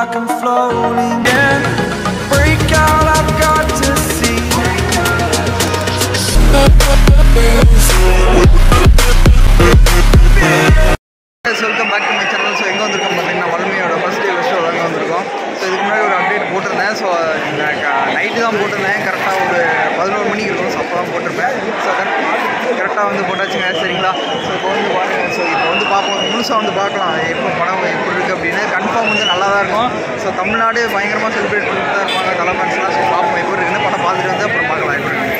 like I'm floating in. Break out, I've got to see. Welcome back to my channel so எங்கே வந்திருக்கோம் பார்த்தீங்கன்னா வலிமையோட first day show தாங்க வந்திருக்கோம் so இதுக்கு முன்னாடி ஒரு அப்டேட் போட்டிருந்தேன் ஸோ இந்த நைட்டு தான் போட்டிருந்தேன் கரெக்டாக ஒரு பதினோரு மணிக்கு இருக்கும் ஸோ அப்போ தான் போட்டிருப்பேன் ஸோ கரெக்டாக வந்து போட்டாச்சுங்க சரிங்களா ஸோ இப்போ வந்து பாருங்க ஸோ இப்போ வந்து பார்ப்போம் முழுசாக வந்து பார்க்கலாம் எப்போ படம் எப்படி இருக்குது அப்படின்னு கன்ஃபார்ம் வந்து நல்லா தான் இருக்கும் ஸோ தமிழ்நாடு பயங்கரமாக செலிப்ரேட் பண்ணிட்டு தான் இருப்பாங்க தலைமன்ஸ்லாம் ஸோ பார்ப்போம் எப்படி இருக்குன்னு படம் பார்த்துட்டு வந்து அப்புறம் பார்க்கலாம் எப்படி இருக்கு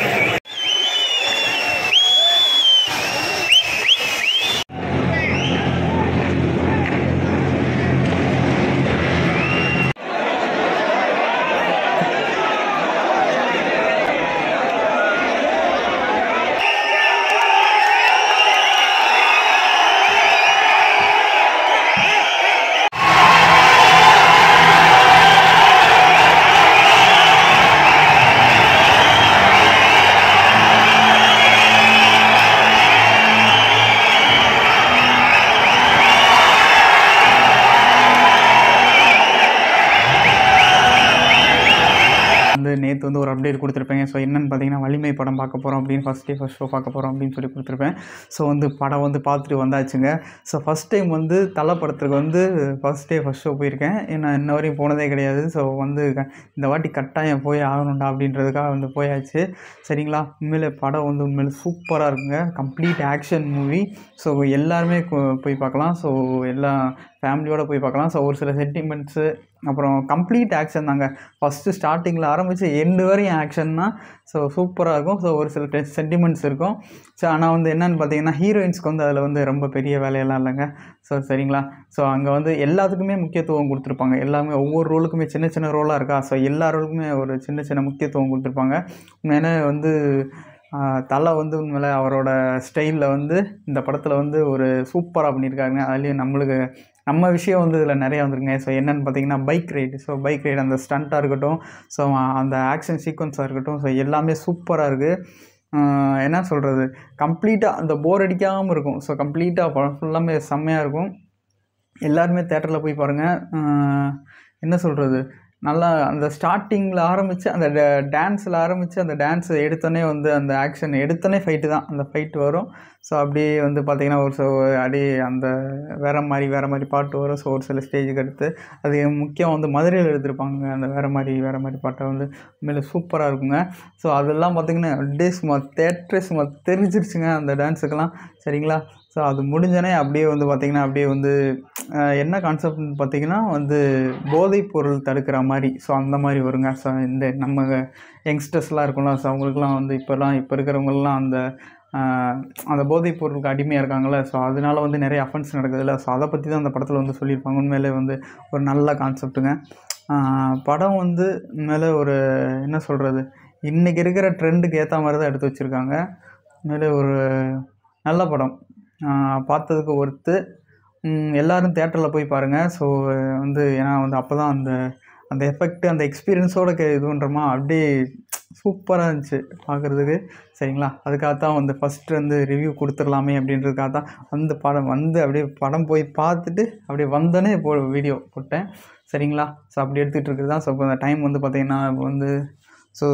வந்து நேற்று வந்து ஒரு அப்டேட் கொடுத்துருப்பேங்க ஸோ என்னென்னு பார்த்தீங்கன்னா வலிமை படம் பார்க்க போகிறோம் அப்படின்னு ஃபஸ்ட் டே ஃபஸ்ட் ஷோ பார்க்க போகிறோம் அப்படின்னு சொல்லி கொடுத்துருப்பேன் ஸோ வந்து படம் வந்து பார்த்துட்டு வந்தாச்சுங்க ஸோ ஃபஸ்ட் டைம் வந்து தலை படத்துக்கு வந்து ஃபஸ்ட் டே ஃபஸ்ட் ஷோ போயிருக்கேன் நான் இன்ன வரையும் போனதே கிடையாது ஸோ வந்து க- இந்த வாட்டி கட்டாயம் போய் ஆகணும்டா அப்படின்றதுக்காக வந்து போயாச்சு சரிங்களா உண்மையிலே படம் வந்து உண்மையிலே சூப்பராக இருக்குங்க கம்ப்ளீட் ஆக்ஷன் மூவி ஸோ எல்லாருமே கொ- போய் பார்க்கலாம் ஸோ எல்லாம் ஃபேமிலியோடு போய் பார்க்கலாம் ஸோ ஒரு சில சென்டிமெண்ட்ஸு அப்புறம் கம்ப்ளீட் ஆக்ஷன் தாங்க ஃபஸ்ட்டு ஸ்டார்டிங்கில் ஆரம்பித்து எண்டு வரையும் ஆக்ஷன் தான் ஸோ சூப்பராக இருக்கும் ஸோ ஒரு சில சென்டிமெண்ட்ஸ் இருக்கும் ஸோ ஆனால் வந்து என்னென்னு பார்த்தீங்கன்னா ஹீரோயின்ஸ்க்கு வந்து அதில் வந்து ரொம்ப பெரிய வேலையெல்லாம் இல்லைங்க ஸோ சரிங்களா ஸோ அங்கே வந்து எல்லாத்துக்குமே முக்கியத்துவம் கொடுத்துருப்பாங்க எல்லாமே ஒவ்வொரு ரோலுக்குமே சின்ன சின்ன ரோலாக இருக்கா ஸோ எல்லா ரோலுக்குமே ஒரு சின்ன சின்ன முக்கியத்துவம் கொடுத்துருப்பாங்க உண்மையான வந்து ஆஹ், தலை வந்து உண்மையில அவரோட ஸ்டைலில் வந்து இந்த படத்தில் வந்து ஒரு சூப்பராக பண்ணியிருக்காங்க அதுலேயும் நம்மளுக்கு நம்ம விஷயம் வந்து இதில் நிறையா வந்துருங்க ஸோ என்னென்னு பார்த்தீங்கன்னா bike ride so bike ride அந்த ஸ்டண்ட்டாக இருக்கட்டும் ஸோ அந்த ஆக்ஷன் சீக்வன்ஸாக இருக்கட்டும் ஸோ எல்லாமே சூப்பராக இருக்குது என்ன சொல்கிறது கம்ப்ளீட்டாக அந்த போர் அடிக்காமல் இருக்கும் ஸோ கம்ப்ளீட்டாக படம் ஃபுல்லாமே செம்மையாக இருக்கும் எல்லாருமே தேட்டரில் போய் பாருங்கள் என்ன சொல்கிறது நல்லா அந்த ஸ்டார்டிங்கில் ஆரம்பித்து அந்த டான்ஸில் ஆரம்பித்து அந்த டான்ஸ் எடுத்தோடனே வந்து அந்த ஆக்ஷன் எடுத்தோடனே ஃபைட்டு தான் அந்த ஃபைட்டு வரும் ஸோ அப்படியே வந்து பார்த்திங்கன்னா ஒரு ஸோ அப்படியே அந்த வேறு மாதிரி வேறு மாதிரி பாட்டு வரும் ஸோ ஒரு சில ஸ்டேஜுக்கு அடுத்து அது முக்கியம் வந்து மதுரையில் எடுத்திருப்பாங்க அந்த வேறு மாதிரி வேறு மாதிரி பாட்டை வந்து உண்மையில சூப்பராக இருக்குங்க ஸோ அதெல்லாம் பார்த்திங்கன்னா அப்படியே சும்மா தேட்டரே சும்மா தெரிஞ்சிருச்சுங்க அந்த டான்ஸுக்கெல்லாம் சரிங்களா ஸோ அது முடிஞ்சோடனே அப்படியே வந்து பார்த்திங்கன்னா அப்படியே வந்து அஹ், என்ன கான்செப்ட்னு பார்த்தீங்கன்னா வந்து போதைப் பொருள் தடுக்கிற மாதிரி ஸோ அந்த மாதிரி வருங்க ஸோ இந்த நம்ம யங்ஸ்டர்ஸ்லாம் இருக்கும்ல ஸோ அவங்களுக்குலாம் வந்து இப்போல்லாம் இப்போ இருக்கிறவங்கலாம் அந்த ஆஹ், அந்த போதைப் பொருளுக்கு அடிமையாக இருக்காங்கள்ல ஸோ அதனால வந்து நிறைய அஃபென்ஸ் நடக்குதுல்ல ஸோ அதை பற்றி தான் அந்த படத்தில் வந்து சொல்லியிருப்பாங்க உண்மையிலே வந்து ஒரு நல்ல கான்செப்ட்டுங்க ஆஹ், படம் வந்து உண்மையிலே ஒரு என்ன சொல்கிறது இன்றைக்கி இருக்கிற ட்ரெண்டுக்கு ஏற்ற மாதிரி தான் எடுத்து வச்சுருக்காங்க உண்மையிலே ஒரு நல்ல படம் ஆஹ், பார்த்ததுக்கு ஒர்த்து எல்லோரும் தேட்டரில் போய் பாருங்கள் ஸோ வந்து ஏன்னா வந்து அப்போ தான் அந்த அந்த எஃபெக்ட் அந்த எக்ஸ்பீரியன்ஸோட கே இது பண்ணுறோமா அப்படியே சூப்பராக இருந்துச்சு பார்க்குறதுக்கு சரிங்களா அதுக்காக தான் வந்து ஃபஸ்ட்டு வந்து ரிவ்யூ கொடுத்துடலாமே அப்படின்றதுக்காக தான் வந்து படம் வந்து அப்படியே படம் போய் பார்த்துட்டு அப்படியே வந்தோடனே போ வீடியோ போட்டேன் சரிங்களா ஸோ அப்படி எடுத்துகிட்டு இருக்குது தான் ஸோ இப்போ அந்த டைம் வந்து பார்த்திங்கன்னா இப்போ வந்து ஸோ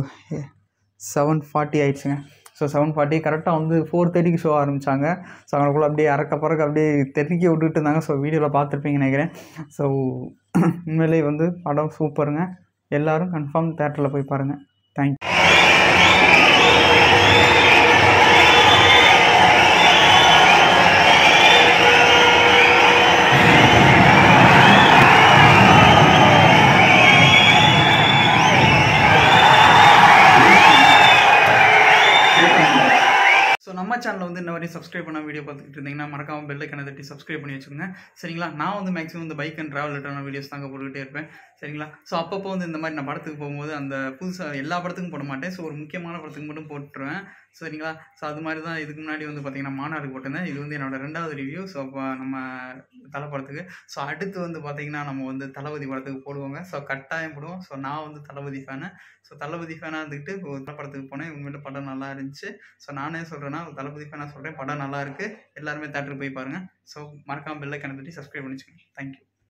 செவன் ஃபார்ட்டி ஆயிடுச்சுங்க ஸோ செவன் ஃபார்ட்டி கரெக்டாக வந்து ஃபோர் தேர்ட்டிக்கு ஷோ ஆரம்பித்தாங்க ஸோ அவங்களுக்குள்ள அப்படியே அறக்க பறக்க அப்படியே தெருக்கி விட்டுட்டு இருந்தாங்க ஸோ வீடியோவில் பார்த்துருப்பீங்கன்னு நினைக்கிறேன் ஸோ உண்மையிலேயே வந்து படம் சூப்பருங்க எல்லோரும் கன்ஃபார்ம் தேட்டரில் போய் பாருங்கள் தேங்க்யூ ஸோ நம்ம சேனலில் வந்து இந்த வரையும் சப்ஸ்கிரைப் பண்ண வீடியோ பார்த்துக்கிட்டு இருந்தீங்கன்னா மறக்காம பெல் ஐக்கனை தட்டி சப்ஸ்கிரைப் பண்ணி வச்சுக்கோங்க சரிங்களா நான் வந்து மேக்ஸிமம் இந்த பைக் அண்ட் ட்ராவல் ரிட்டர்ன வீடியோஸ் தாங்க போட்டுக்கிட்டே இருப்பேன் சரிங்களா ஸோ அப்பப்போ வந்து இந்த மாதிரி நான் படத்துக்கு போகும்போது அந்த புதுசாக எல்லா படத்துக்கும் போட மாட்டேன் ஸோ ஒரு முக்கியமான படத்துக்கு மட்டும் போட்டுருவேன் சரிங்களா ஸோ அது மாதிரி தான் இதுக்கு முன்னாடி வந்து பார்த்தீங்கன்னா மாநாடு போட்டிருந்தேன் இது வந்து என்னோட ரெண்டாவது ரிவ்யூ ஸோ அப்போ நம்ம தலை படத்துக்கு ஸோ அடுத்து வந்து பார்த்தீங்கன்னா நம்ம வந்து தளபதி படத்துக்கு போடுவோங்க ஸோ கட்டாயம் போடுவோம் ஸோ நான் வந்து தளபதி ஃபேனு ஸோ தளபதி ஃபேனாக இருந்துக்கிட்டு ஒரு தலை படத்துக்கு போனேன் உண்மையில படம் நல்லா இருந்துச்சு ஸோ நானே சொல்கிறேன்னா தளபதி ஃபேனாக சொல்கிறேன் படம் நல்லா இருக்குது எல்லாருமே தேட்டருக்கு போய் பாருங்கள் ஸோ மறக்காம பெல்லை கணக்கு சப்ஸ்கிரைப் பண்ணிச்சுக்கோங்க தேங்க்யூ